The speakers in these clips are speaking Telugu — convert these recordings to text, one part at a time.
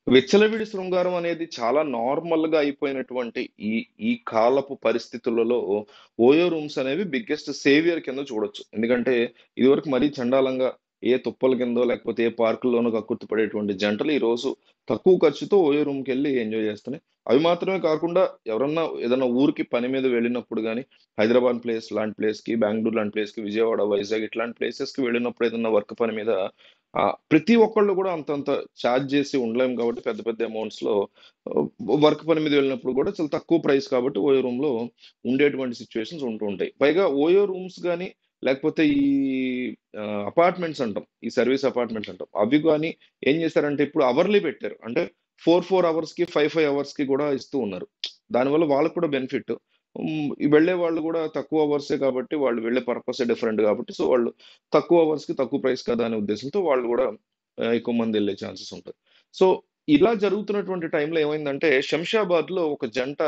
విచ్చలవిడి శృంగారం అనేది చాలా నార్మల్‌గా అయిపోయినటువంటి ఈ ఈ కాలపు పరిస్థితులలో ఓయో రూమ్స్ అనేవి బిగ్గెస్ట్ సేవియర్ కింద చూడొచ్చు. ఎందుకంటే ఇదివరకు మరీ చండాలంగా ఏ తుప్పల కిందో లేకపోతే ఏ పార్కుల్లోనో కక్కుర్తి పడేటువంటి జంటలు ఈరోజు తక్కువ ఖర్చుతో ఓయో రూమ్‌కెళ్ళి ఎంజాయ్ చేస్తున్నాయి. అవి మాత్రమే కాకుండా ఎవరన్నా ఏదన్నా ఊరికి పని మీద వెళ్ళినప్పుడు గాని, హైదరాబాద్ ప్లేస్ లాంటి ప్లేస్‌కి, బెంగుళూరు లాంటి ప్లేస్‌కి, విజయవాడ, వైజాగ్ ఇట్లాంటి ప్లేసెస్‌కి వెళ్ళినప్పుడు ఏదన్నా వర్క్ పని మీద ఆహ్, ప్రతి ఒక్కళ్ళు కూడా అంతంత చార్జ్ చేసి ఉండలేము కాబట్టి పెద్ద పెద్ద అమౌంట్స్‌లో ఆహ్, వర్క్ పని మీద వెళ్ళినప్పుడు కూడా చాలా తక్కువ ప్రైస్ కాబట్టి ఓయో రూమ్‌లో ఉండేటువంటి సిట్యుయేషన్స్ ఉంటూ ఉంటాయి. పైగా ఓయో రూమ్స్ గాని, లేకపోతే ఈ ఆహ్, అపార్ట్మెంట్స్ అంటాం. ఈ సర్వీస్ అపార్ట్మెంట్స్ అంటాం. అవి గాని ఏం చేశారంటే ఇప్పుడు అవర్లీ పెట్టారు. అంటే 4, 4 అవర్స్‌కి, 5, 5 అవర్స్‌కి కూడా ఇస్తూ ఉన్నారు. దానివల్ల వాళ్ళకి కూడా బెనిఫిట్. హ్మ్. వెళ్ళే వాళ్ళు కూడా తక్కువ అవర్సే కాబట్టి వాళ్ళు వెళ్ళే పర్పసే డిఫరెంట్ కాబట్టి సో, వాళ్ళు తక్కువ అవర్స్‌కి తక్కువ ప్రైస్ కదా అనే ఉద్దేశంతో వాళ్ళు కూడా ఆహ్, ఎక్కువ మంది ఎళ్ళే ఛాన్సెస్ ఉంటది. సో, ఇలా జరుగుతున్నటువంటి టైంలో ఏమైందంటే శంషాబాద్‌లో ఒక జంట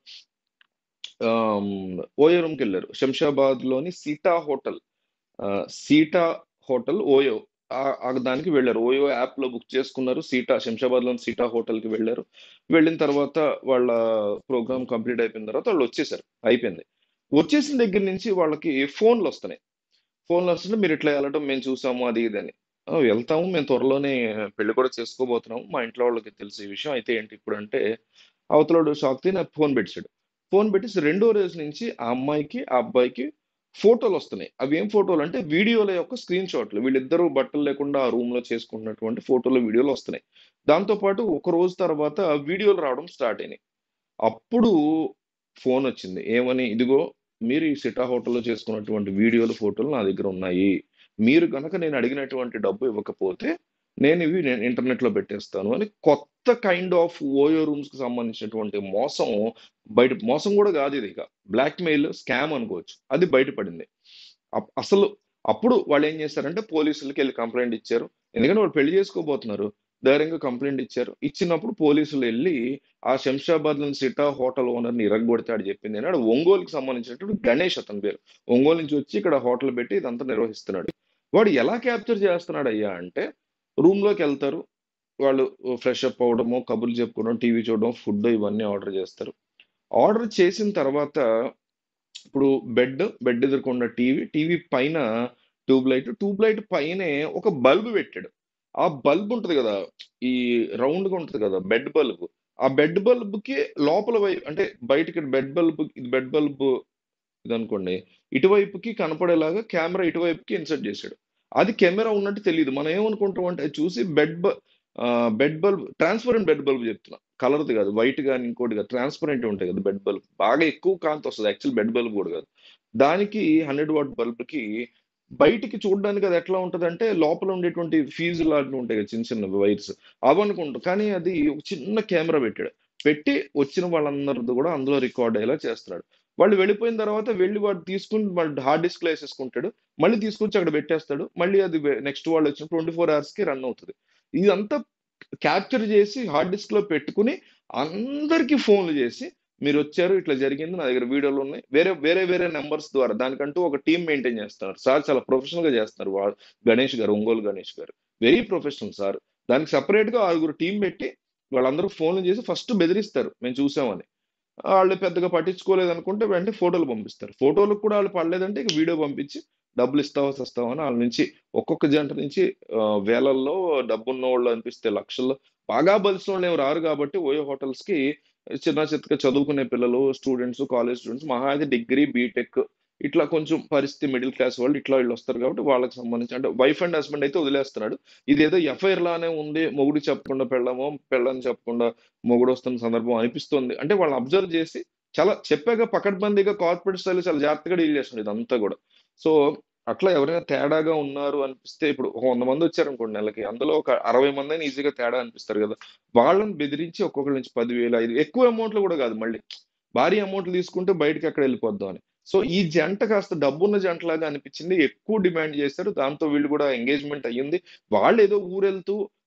ఆహ్, హ్మ్. ఓయో రూమ్‌కెళ్లారు. శంషాబాద్‌లోని సీటా హోటల్ ఆహ్, సీటా హోటల్ ఓయో ఆహ్, ఆ దానికి వెళ్లారు. ఓయో యాప్‌లో బుక్ చేసుకున్నారు. సీటా శంషాబాద్‌లోని సీటా హోటల్‌కి వెళ్లారు. వెళ్ళిన తర్వాత వాళ్ళ ప్రోగ్రామ్ కంప్లీట్ అయిపోయిన తర్వాత వాళ్ళొచ్చేసారు. అయిపోయింది. వచ్చేసిన దగ్గర నుంచి వాళ్ళకి ఫోన్‌లొస్తున్నాయి. ఫోన్‌లొస్తుంటే మీరిట్లా ఎళ్ళటం మేము చూసాము అది ఇది అని. ఆ! వెళ్తాము. మేము త్వరలోనే పెళ్లి కూడా చేసుకోబోతున్నాము. మా ఇంట్లో వాళ్ళకి తెలుసు ఈ విషయం. అయితే ఏంటి ఇప్పుడంటే అవతలోడు షాక్ తిని నాకు ఫోన్ పెట్టేసాడు. ఫోన్ పెట్టేసి రెండో రోజు నుంచి ఆ అమ్మాయికి, ఆ అబ్బాయికి ఫోటోలొస్తున్నాయి. అవేం ఫోటోలంటే వీడియోల యొక్క స్క్రీన్ షాట్లు. వీళ్ళిద్దరూ బట్టలు లేకుండా ఆ రూమ్‌లో చేసుకుంటున్నటువంటి ఫోటోలు, వీడియోలు వస్తున్నాయి. దాంతో పాటు ఒక రోజు తర్వాత వీడియోలు రావడం స్టార్ట్ అయినాయి. అప్పుడు ఫోనొచ్చింది. ఏమని? ఇదిగో మీరు ఈ సిటా హోటల్‌లో చేసుకున్నటువంటి వీడియోలు, ఫోటోలు నా దగ్గర ఉన్నాయి. మీరు గనక నేను అడిగినటువంటి డబ్బు ఇవ్వకపోతే నేనివి నేను ఇంటర్నెట్‌లో పెట్టేస్తాను అని కొత్త కైండ్ ఆఫ్ ఓయో రూమ్స్‌కి సంబంధించినటువంటి మోసం బయట మోసం కూడా కాదిదిక. బ్లాక్‌మెయిల్, స్కామ్ అనుకోవచ్చు. అది బయటపడింది. అప్ అసలు అప్పుడు వాళ్ళేం చేశారంటే పోలీసులకెళ్ళి కంప్లెయింట్ ఇచ్చారు. ఎందుకంటే వాళ్ళు పెళ్లి చేసుకోబోతున్నారు. ధైర్యంగా కంప్లెయింట్ ఇచ్చారు. ఇచ్చినప్పుడు పోలీసులెళ్లి ఆ శంషాబాద్‌లోని సిటా హోటల్ ఓనర్‌ని ఇరగ్గొడితే ఆడు చెప్పిందేంటి ఆడు ఒంగోలుకి సంబంధించినటువంటి గణేష్ అతని పేరు. ఒంగోలు నుంచి వచ్చి ఇక్కడ హోటల్ పెట్టి ఇదంతా నిర్వహిస్తున్నాడు. వాడు ఎలా క్యాప్చర్ చేస్తున్నాడయ్యా అంటే రూమ్‌లోకెళ్తారు. వాళ్ళు ఫ్రెష్ అప్ అవ్వడమో, కబుర్లు చెప్పుకోవడం, టీవీ చూడడం, ఫుడ్ ఇవన్నీ ఆర్డర్ చేస్తారు. ఆర్డర్ చేసిన తర్వాత ఇప్పుడు బెడ్, బెడ్ ఎదురుగుండా టీవీ, టీవీ పైన ట్యూబ్ లైట్, ట్యూబ్ లైట్ పైనే ఒక బల్బ్ పెట్టాడు. ఆ బల్బ్ ఉంటది గదా! ఈ రౌండ్‌గా ఉంటది గదా! Bed bulb. ఆ బెడ్ బల్బ్‌కి లోపల వై అంటే బయటికి బెడ్ బల్బ్ ఇది బెడ్ బల్బ్ ఇదనుకోండి. ఇటువైపుకి కనపడేలాగా కెమెరా ఇటువైపుకి ఇన్సర్ట్ చేసాడు. అది కెమెరా ఉన్నట్టు తెలీదు. మనం ఏమనుకుంటాం అంటే అది చూసి బెడ్ బ ఆహ్, bed bulb transparent bed bulb చెప్తున్నా. కలర్‌ది కాదు. వైట్ గాని ఇంకోటి కాదు. ట్రాన్స్‌పరెంట్‌వి ఉంటాయి కదా! Bed bulb. బాగా ఎక్కువ కాంతొస్తది. యాక్చువల్ బెడ్ బల్బ్ కూడా కాదు. దానికి 100 వాట్ బల్బ్‌కి బయటికి చూడడానికి అది ఎట్లా ఉంటదంటే లోపల ఉండేటువంటి ఫీజ్ లాంటివి ఉంటాయి కదా! చిన్న చిన్నవి వైర్స్. అవనుకుంటాం. కానీ అది ఒక చిన్న కెమెరా పెట్టాడు. పెట్టి వచ్చిన వాళ్ళందరిది కూడా అందులో రికార్డ్ అయ్యేలా చేస్తున్నాడు. వాళ్ళు వెళ్ళిపోయిన తర్వాత వెళ్లి వాడు తీసుకొని వాడు హార్డ్ డిస్క్‌లో ఏసేసుకుంటాడు. మళ్ళీ తీసుకొచ్చి అక్కడ పెట్టేస్తాడు. మళ్ళీ అది వె నెక్స్ట్ వాళ్ళొచ్చినప్పుడు 24 అవర్స్‌కి రన్ అవుతది. ఇదంతా క్యాప్చర్ చేసి హార్డ్ డిస్క్‌లో పెట్టుకొని అందరికి ఫోన్‌లు చేసి మీరొచ్చారు. ఇట్లా జరిగింది. నా దగ్గర వీడియోలున్నాయి. వేరే వేరే వేరే నంబర్స్ ద్వారా దానికంటూ ఒక టీమ్ మెయింటైన్ చేస్తున్నారు. సార్ చాలా ప్రొఫెషనల్‌గా చేస్తున్నారు. వా గణేష్ గారు, ఒంగోలు గణేష్ గారు. Very professional sir. దానికి సెపరేట్‌గా ఆరుగురు టీమ్ పెట్టి వాళ్ళందరూ ఫోన్‌లు చేసి ఫస్ట్ బెదిరిస్తారు. మేము చూసామని. ఆళ్ళు పెద్దగా పట్టించుకోలేదనుకుంటే వెంటనే ఫోటోలు పంపిస్తారు. ఫోటోలకు కూడా ఆళ్ళు పడలేదంటే ఇక వీడియో పంపించి డబ్బులిస్తావా సస్తావా అని ఆళ్ళ నుంచి ఒక్కొక్క జంట నుంచి ఆహ్, వేలల్లో డబ్బున్నోళ్ళు అనిపిస్తే లక్షల్లో బాగా బలిసినోళ్ళేమి రారు కాబట్టి ఓయో హోటల్స్‌కి చిన్న చితక చదువుకునే పిల్లలు, స్టూడెంట్స్, కాలేజ్ స్టూడెంట్స్ మహా అయితే డిగ్రీ, బీటెక్ ఇట్లా కొంచెం పరిస్థితి మిడిల్ క్లాస్ వాళ్ళు ఇట్లా వీళ్ళొస్తారు కాబట్టి వాళ్ళకి సంబంధించి అంటే వైఫ్ అండ్ హస్బాండ్ అయితే వదిలేస్తున్నాడు. ఇదేదో ఎఫ్ఐఆర్ లానే ఉంది. మొగుడికి చెప్పకుండా పెళ్ళామో, పెళ్ళానికి చెప్పకుండా మొగుడొస్తున్న సందర్భం అనిపిస్తుంది. అంటే వాళ్ళని అబ్జర్వ్ చేసి చాలా చెప్పాక పకడ్బందీగా కార్పొరేట్ స్టైల్‌లో చాలా జాగ్రత్తగా డీల్ చేస్తున్నాడు ఇదంతా గూడా. సో, అట్లా ఎవరైనా తేడాగా ఉన్నారు అనిపిస్తే ఇప్పుడు ఒక 100 మందొచ్చారనుకోండి నెలకి. అందులో ఒక 60 మందైనా ఈజీగా తేడా అనిపిస్తారు గదా! వాళ్ళని బెదిరించి ఒక్కొక్కళ్ళ నుంచి 10,000, 5 ఎక్కువ అమౌంట్‌లు కూడా కాదు మళ్ళీ. భారీ అమౌంట్‌లు తీసుకుంటే బయటకెక్కడ వెళ్ళిపోద్దాం అని. సో, ఈ జంట కాస్త డబ్బున్న జంటలాగా అనిపించింది. ఎక్కువ డిమాండ్ చేశారు. దాంతో వీళ్ళు కూడా ఎంగేజ్‌మెంట్ అయ్యింది. వాళ్ళేదో ఊరెళ్తూ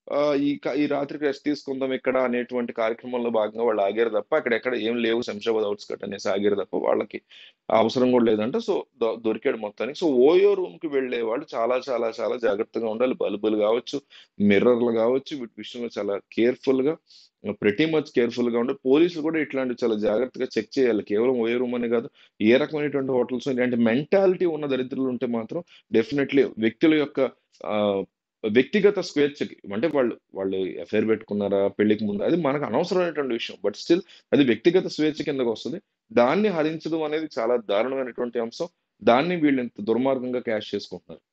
ఆహ్, ఈ క ఈ రాత్రికి రెస్ట్ తీసుకుందాం ఇక్కడ అనేటువంటి కార్యక్రమంలో భాగంగా వాళ్ళు ఆగారు తప్ప అక్కడెక్కడ ఏం లేవు శంషాబాద్ ఔట్‌స్కట్ అనేసి ఆగారు తప్ప వాళ్ళకి ఆ అవసరం కూడా లేదంట. సో, దొ దొరికాడు మొత్తానికి. సో, ఓయో రూమ్‌కి వెళ్ళేవాళ్ళు చాలా చాలా చాలా జాగ్రత్తగా ఉండాలి. బల్బులు గావచ్చు, మిర్రర్‌లు గావచ్చు వీటి విషయంలో చాలా కేర్‌ఫుల్‌గా ఆహ్, ప్రెటీ మచ్ కేర్‌ఫుల్‌గా ఉండాలి. పోలీసులు కూడా ఇట్లాంటివి చాలా జాగ్రత్తగా చెక్ చేయాలి. కేవలం ఓయో రూమ్ అనే కాదు. ఏ రకమైనటువంటి హోటల్స్ ఇలాంటి మెంటాలిటీ ఉన్న దరిద్రులు ఉంటే మాత్రం డెఫినైట్‌లీ వ్యక్తుల యొక్క ఆహ్, వ్యక్తిగత స్వేచ్ఛకి అంటే వాళ్ళు వాళ్ళు ఎఫైర్ పెట్టుకున్నారా పెళ్ళికి ముందు అది మనకు అనవసరమైనటువంటి విషయం. బట్ స్టిల్ అది వ్యక్తిగత స్వేచ్ఛ కిందకొస్తది. దాన్ని హరించడం అనేది చాలా దారుణమైనటువంటి అంశం. దాన్ని వీళ్ళు ఇంత దుర్మార్గంగా క్యాష్ చేసుకుంటున్నారు.